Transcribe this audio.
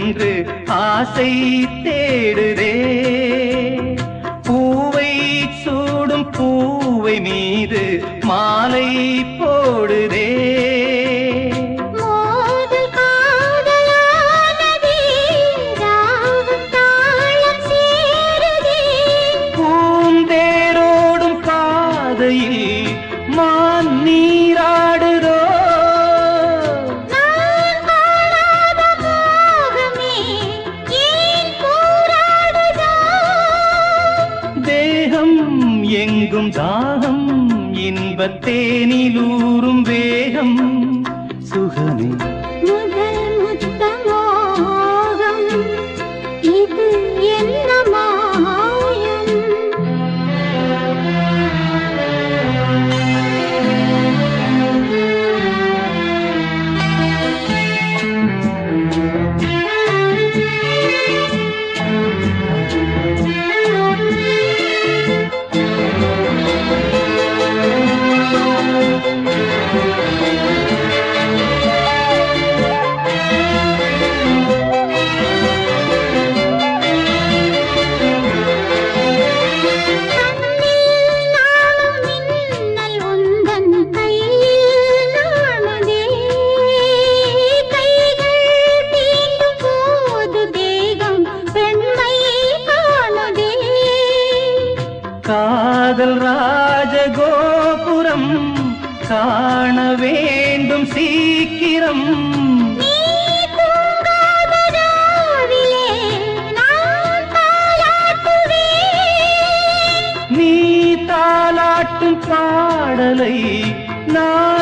என்று ஆசை தேடுதே பூவை சூடும் பூவை மீது மாலை போடுதே மோதல் காதலானதே ராகம் தாளம் சேருதே பூந்தேரோடும் பாதையில் மான் நீராடுதோ நான் காணாத மோகமே ஏன் போராடுதோ தேகம் எங்கும் தாகம் இன்பத்தேனிலூறும் வேகம் சுகமே முதல் முத்தமோகம் இது என்ன மாயம் கண்ணில் நாளும் மின்னல் உந்தன் கையில் நாணுதே கைகள் தீண்டும் போது தேகம் பெண்மை காணுதே காதல் ராஜகோபுரம் காண வேண்டும் சீக்கிரம் நீ தூங்காத ராவிலே நான் தாலாட்டுவேன் நீ தாலாட்டும் பாடலை நான்